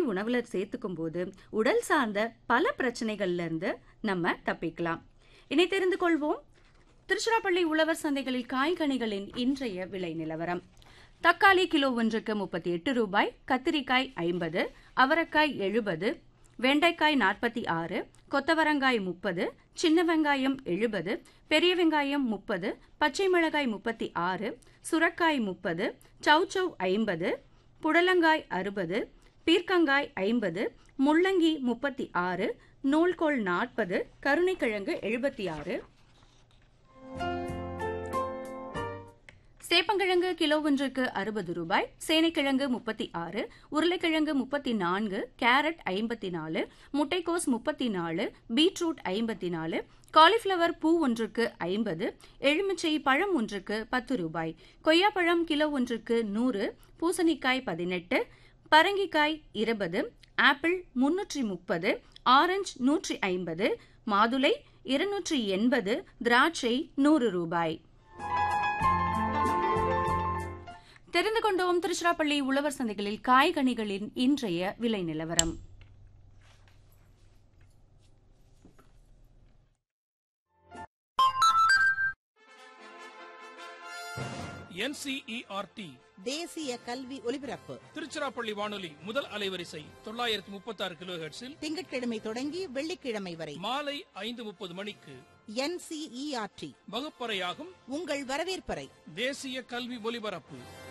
உணவுல சேர்த்துக்கும் போது உடல் சார்ந்த பல பிரச்சனைகள்ல இருந்து நம்ம தப்பிக்கலாம் இனி தெரிந்து கொள்வோம் திருச்சிராப்பள்ளி உழவர் சந்தைகளில் காய்கனிகளின் இன்றைய விலை நிலவரம் தக்காளி கிலோ ஒன்றுக்கு முப்பத்தி எட்டு ரூபாய் கத்திரிக்காய் ஐம்பது அவரைக்காய் எழுபது வெண்டைக்காய் நாற்பத்தி ஆறு கொத்தவரங்காய் முப்பது சின்ன வெங்காயம் எழுபது பெரிய வெங்காயம் முப்பது பச்சை மிளகாய் முப்பத்தி ஆறு சுரக்காய் முப்பது சௌச்சௌ ஐம்பது புடலங்காய் அறுபது பீர்க்கங்காய் ஐம்பது முள்ளங்கி முப்பத்தி ஆறு நூல்கோல் நாற்பது கருணைக்கிழங்கு எழுபத்தி ஆறு சேப்பங்கிழங்கு கிலோ ஒன்றுக்கு அறுபது ரூபாய் சேனைக்கிழங்கு முப்பத்தி ஆறு உருளைக்கிழங்கு முப்பத்தி நான்கு கேரட் ஐம்பத்தி நாலு முட்டைக்கோஸ் முப்பத்தி நாலு பீட்ரூட் ஐம்பத்தி நாலு காலிஃப்ளவர் பூ ஒன்றுக்கு ஐம்பது எலுமிச்சை பழம் ஒன்றுக்கு பத்து ரூபாய் கொய்யாப்பழம் கிலோ ஒன்றுக்கு நூறு பூசணிக்காய் பதினெட்டு பரங்கிக்காய் இருபது ஆப்பிள் முன்னூற்றி முப்பது ஆரஞ்சு நூற்றி ஐம்பது மாதுளை இருநூற்றி எண்பது திராட்சை நூறு ரூபாய் தெரிந்து கொண்டோம் திருச்சிராப்பள்ளி உழவர் சந்தைகளில் காய்கனிகளின் இன்றைய விலை நிலவரம் என்சிஇஆர்டி தேசிய கல்வி ஒலிபரப்பு திருச்சிராப்பள்ளி வானொலி முதல் அலைவரிசை தொள்ளாயிரத்தி முப்பத்தி ஆறு கிலோ திங்கட்கிழமை தொடங்கி வெள்ளிக்கிழமை வரை மாலை ஐந்து முப்பது மணிக்கு என்சிஇஆர்டி வகுப்பறையாகும் உங்கள் வரவேற்பறை தேசிய கல்வி ஒலிபரப்பு